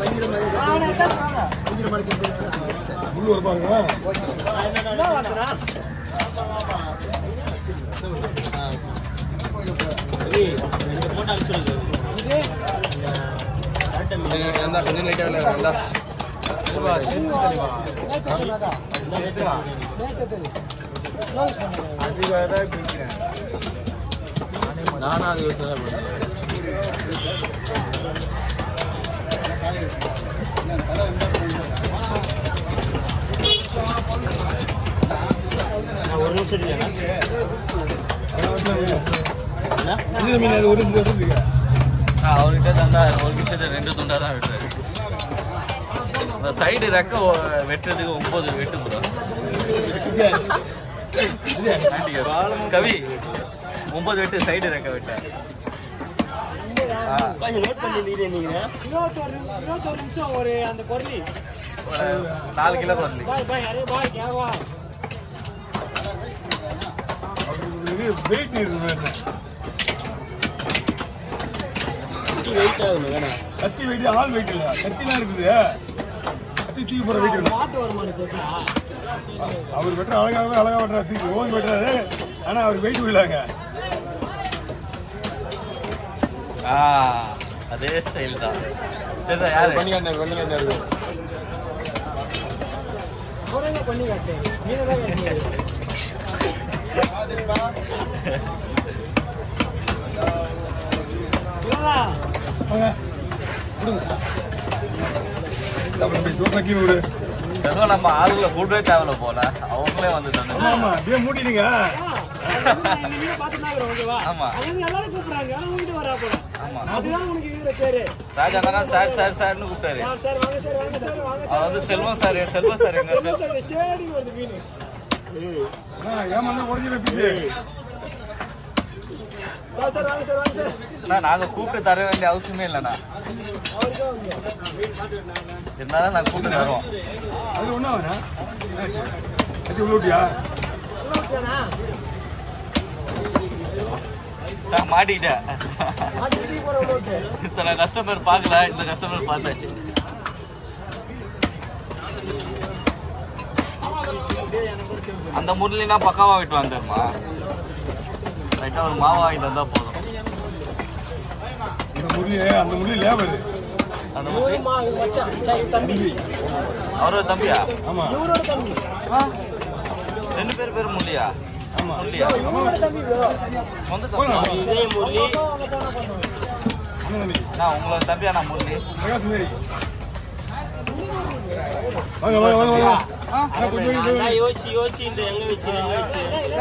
வஞ்சிர மாதிரி வஞ்சிர மாதிரி கட்டி சரி முள்ளு ஒரு பாருங்க கொஞ்சம் லைட்டாக விளையாடுங்களா நானும் அது ஒரு தான் ஒரு நிமிஷம் இல்லையா இது மீன் அது ஒரு இது வருதுங்க அவர்கிட்ட தந்தா ஒரு நிமிஷத்தை ரெண்டு துண்டா தான் வெட்டுறாரு இந்த சைடு ரெக்க ஒ- வெட்டுறதுக்கு ஒன்பது வெட்டு போதும் கவி ஒன்பது வெட்டு சைடு ரெக்க வெட்ட ஆ, கொஞ்சம் நோட் பண்ணிருந்தீங்க நீங்க இருபத்தொரு இருபத்தொரு நிமிஷம் ஒரு அந்த குரலி ஒரு நாலு கிலோ வரல பாய் பாய் அரே பாய் கேவா இது வெயிட் இருக்கு வெயிட் ஆகுது வேணாம் கத்தி வெயிட் ஆள் வெயிட் இல்ல கத்திலாம் இருக்குது கத்தி தூக்கி போற வெயிட் இல்லை பாட்டு வருமானு கேட்டா அவர் வெட்டுற அழகாகவே அழகா வெட்டுறாரு தூக்கி ஓங்கி வெட்டுறாரு ஆனா அவர் வெயிட் விடலாங்க ஆ அதே ஸ்டைல் தான் தெரியுதா யாரு பண்ணிக்காண்டாரு பண்ணிக்காண்டாரு குறைங்க பண்ணி காட்டு நீங்க தான் கேட்டீங்க. இல்லடா, வாங்க கொடுங்க அப்புறம் இப்படி தூரம் கீழே விடு ஏதோ நம்ம ஆளுங்களை கூடவே தேவையில்ல போல அவங்களே வந்து ஆமா தந்து ஆமா அப்படியே மூடிடுங்க ஆ, அது வந்து நான் இந்த மீனை பார்த்துட்டு தான் இருக்கிறேன், ஓகேவா? ஆமா. அது வந்து எல்லாரும் கூப்பிடுறாங்க, ஆனா உன்கிட்ட வரா போல. ஆமா அதுதான் உனக்கு இருக்கிற பேரு. ராஜா அண்ணா சார் சார் சார்னு கூப்பிட்டாரு ஆ, சார், வாங்க சார், வாங்க சார், வாங்க சார், அவர் வந்து வாங்க செல்வம் சார் செல்வம் சார் எங்க செல்வம் சார், ஸ்டேடியம் வருது மீனு. ஏமாந்தா உடஞ்சிட பீஸு வா சார், வாங்க சார், வாங்க சார். அண்ணா நாங்க கூப்பிட்டு தர வேண்டிய அவசியமே இல்லைண்ணா அவருக்கே வந்து. இருந்தாலும் நாங்க கூப்பிட்டு வரோம் அது ஒன்றும் ஆகுனா கத்தி உள்ள விட்டியா உள்ள விட்டியாண்ணா? நான் மாட்டிக்கிட்டேன் மாட்டி டீ போட உள்ள விட்டு. இத்தனை கஸ்டமர் பார்க்கல இந்த கஸ்டமர் பார்த்தாச்சு அந்த முரளினா பக்காவா விட்டு வந்துருமா ரைட்டா ஒரு மாவா வாங்கிட்டு வந்தா போதும் இந்த முரளி அந்த முரளி லேபர் அந்த இவரு முரளி மா- இவரு மச்சான். சரி, இவரு தம்பி. அவரோட தம்பியா ஆமா இவரோட தம்பி. ஆ? ரெண்டு பேர் பேர் முரளியா ஆமா முரளியா இவரோட தம்பி bro. சொந்த தம்பி இதே முரளி அவங்க போன பண்ணுவாங்க. என்ன தம்பி நான் உங்களோட தம்பியா நான் முரளி பிரகாஷ் மாரி வாங்க வாங்க வாங்க வாங்க ஆ? ஆ, கொஞ்சம் நான் தான் யோசிச்சு யோசிச்சு இந்த எங்க வச்சு எங்க வச்சு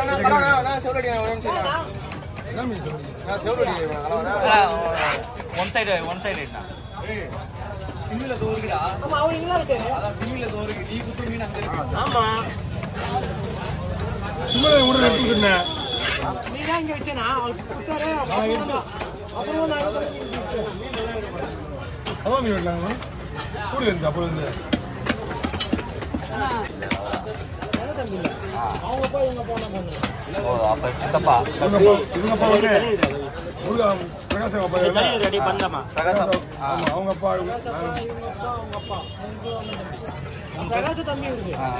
என்ன மீன் சொல்றீங்க ஒன் சைடு ஒன் சைடு ஆமா, அவரு இங்கதான் இருக்காரு. ஆமா சும்மா ஒரு எடுத்து கொடுத்துருந்தேன் நீ தான் இங்க வச்சேனா? அவருக்கு கொடுத்தாரு, அப்புறம் வந்தா. அப்புறம் வந்து அங்க வந்து கொடுத்தாரு. அதான் மீன் வெட்டலாங்க கூட இருந்து அப்போ இருந்து என்ன தம்பி இல்ல? அவங்க போய் இவங்க போன பண்ணு. ஓ அப்ப சித்தப்பா இவங்க அப்பா இவங்க அப்பா வந்து முருகா பிரகாஷ் அப்பா தண்ணி இருக்காங்க. ரெடி பண்ணலாமா பிரகாசம் ஆ ஆமா அவங்க அப்பா இவங்க அப்பா, அவங்க அப்பா. இவங்க அண்ணன் தம்பி. பிரகாச தம்பி இருக்கு ஆ.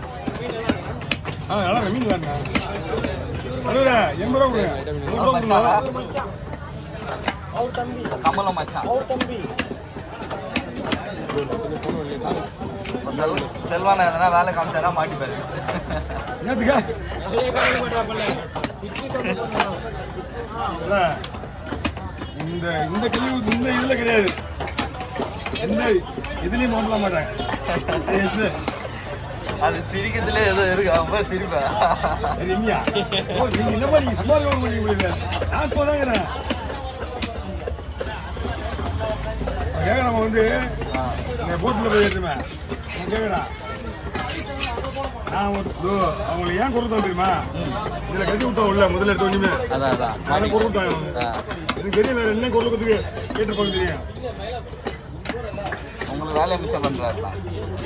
ஆ நல்லா இருக்கு, மீன் வேணுங்க அழுகுற எண்பது ரூபா கொடுங்க நூறு ரூபா கொடுங்க அவர் மச்சான் அவர் தம்பி கமலம் மச்சான் அவர் தம்பி செல்- செல்வான எதனா வேலை காமிச்சாரா மாட்டிப்பாரு என்னத்துக்கா அப்படியே காமிக்க மாட்டாப்புல. இட்லி சாப்பிட்டு போனான். அதான். இந்த இந்த கிளி இந்த இதுல கிடையாது எந்த இதுலயும் மாட்டல மாட்டாங்க Yes. அது சிரிக்கிறதுல ஏதோ இருக்கு அப்ப சிரிப்பா சரி, இல்லையா ஓ, நீங்க என்னமா நீங்க சும்மா இருக்க முடிய முடியல நான் சொன்னாங்கிறேன் கேட்க நம்ம வந்து இந்த போட்டில் போய் எடுத்துமே நான் கேட்குறான் நான் ஒரு இதோ, அவங்களை ஏன் குறை தெரியுமா இதுல கட்டி விட்டோம் உள்ள முதல்ல எடுத்த ஒண்ணுமே அதான் அதான் நானே குறை விட்டாங்க அவங்க. ஆ. எனக்கு தெரியும் வேற என்ன குரல் கொடுத்துக்கு கேட்டு போக தெரியும் உங்களுக்கு வேலையை மிச்சம் பண்றாருலாம்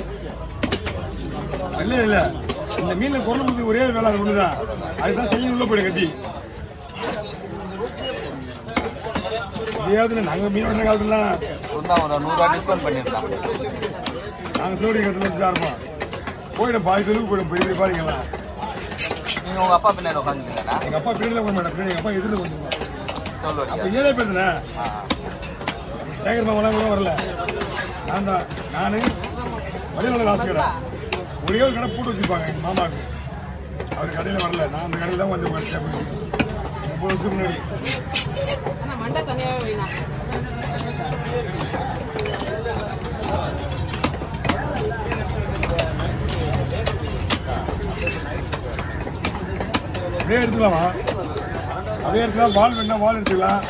இல்ல இல்ல இந்த மீன் குரல் கொடுத்து ஒரே வேலை அது ஒண்ணுதான் அதுதான் செய்ய உள்ள போயிடு கத்தி முடியாதுன்னு நாங்கள் மீன் வெட்டுற காலத்துலாம் சொன்னா ஒரு நூறுரூவா டிஸ்கவுண்ட் பண்ணியிருந்தான் நாங்கள் சோடி கத்தில் தான் இருப்போம் போயிடும் பாதி தெருவுக்கு போயிடும் பெரிய பெரிய பாருங்களா நீங்கள் உங்கள் அப்பா பின்னாடி உட்காந்துருக்கீங்களா எங்கள் அப்பா பின்னாடி போக மாட்டேன் பின்னாடி எங்கள் அப்பா எதிரில் வந்துருவோம் சொல்லுவாங்க அப்போ ஏழே பேர் தானே சேகர் மாமலாம் கூட வரல நான் தான் நான் வழியில் காசு கடை ஒரே ஒரு கடை போட்டு வச்சுருப்பாங்க எங்கள் மாமாவுக்கு அவர் கடையில் வரல நான் அந்த கடையில் தான் வந்து வச்சேன் முப்பது வருஷத்துக்கு முன்னாடி ஆனா மண்டை தனியாவே வைனா அப்படியே எடுத்துக்கலாமா அப்படியே எடுத்துக்கலாம் வால் வேணா வால் எடுத்துக்கலாம்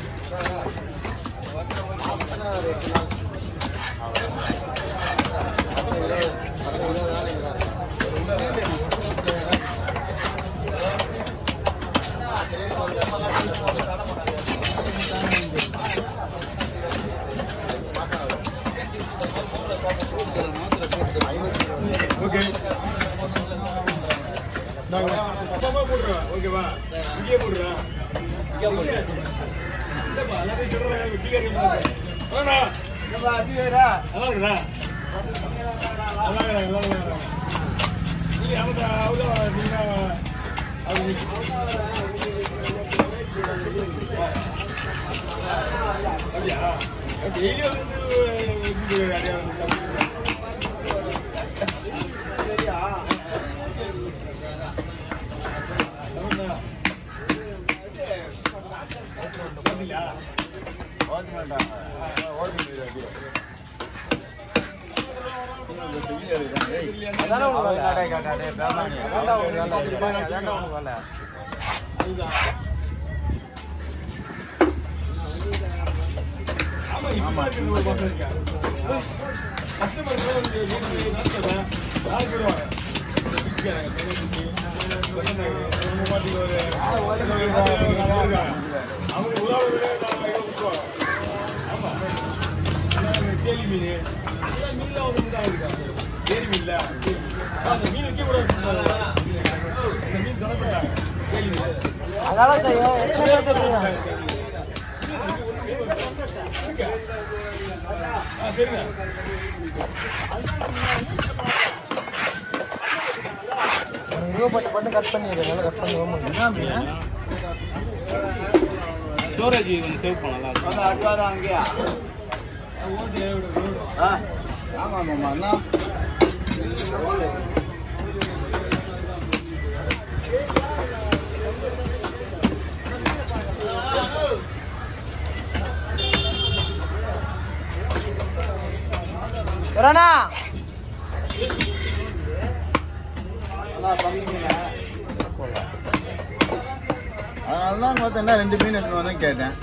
ஓகே நாங்கள் அப்பா போட்டுருவேன் ஓகேவா இங்கே போடுறேன் இங்கே போடுறேன் இல்லைப்பா எல்லாத்தையும் சொல்கிறேன் வெட்டிக்காரி அண்ணா நல்லா இருக்குதா நல்லா இருக்கிறேன் நல்லா இருக்கிறேன் நீங்கள் அவங்க அவங்க நீங்கள் அப்படியா டெய்லி வந்து இது அடையாளம் ஆமா இப்ப இருக்கிற ஒரு பக்கம் இருக்கா கஸ்டமர் வந்து வீட்டுல நடத்தல யாரு போடுவாங்க அவங்க உலாவுல ஆமா கேலி மீன் எல்லாம் மீன்ல ஒரு மீன் தான் இருக்கா கேலி மீன்ல அந்த மீன் வைக்க கூடாது இந்த மீன் தொடர்பு கேலி மீன் அதால செய்யும் எத்தனை பேர் சொல்றீங்க ஆ சரிங்க ரூபாய் பண்ணி கட் பண்ணிடுறேன் நல்லா கட் பண்ணி ரொம்ப ஸ்டோரேஜ் கொஞ்சம் சேவ் பண்ணலாம் வரானா அதனால தான் பார்த்தேன் ரெண்டு மீன் எடுத்துட்டு வந்து கேட்டேன்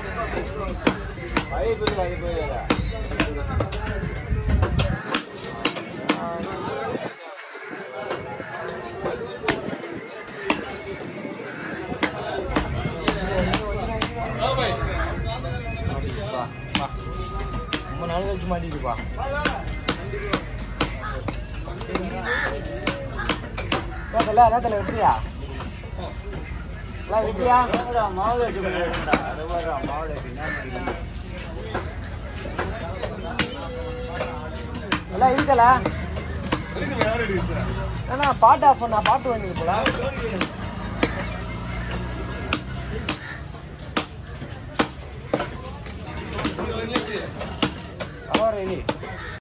ரொம்ப நாள் கழிச்சு மாட்டிட்டுப்பா நேரத்தில் நேரத்தில் வெற்றியா எல்லாம் வெற்றியா எல்லாம் இருக்கல ஏன்னா பாட்டு ஆஃப் பண்ணா பாட்டு வேண்டியது போல அவர் எலி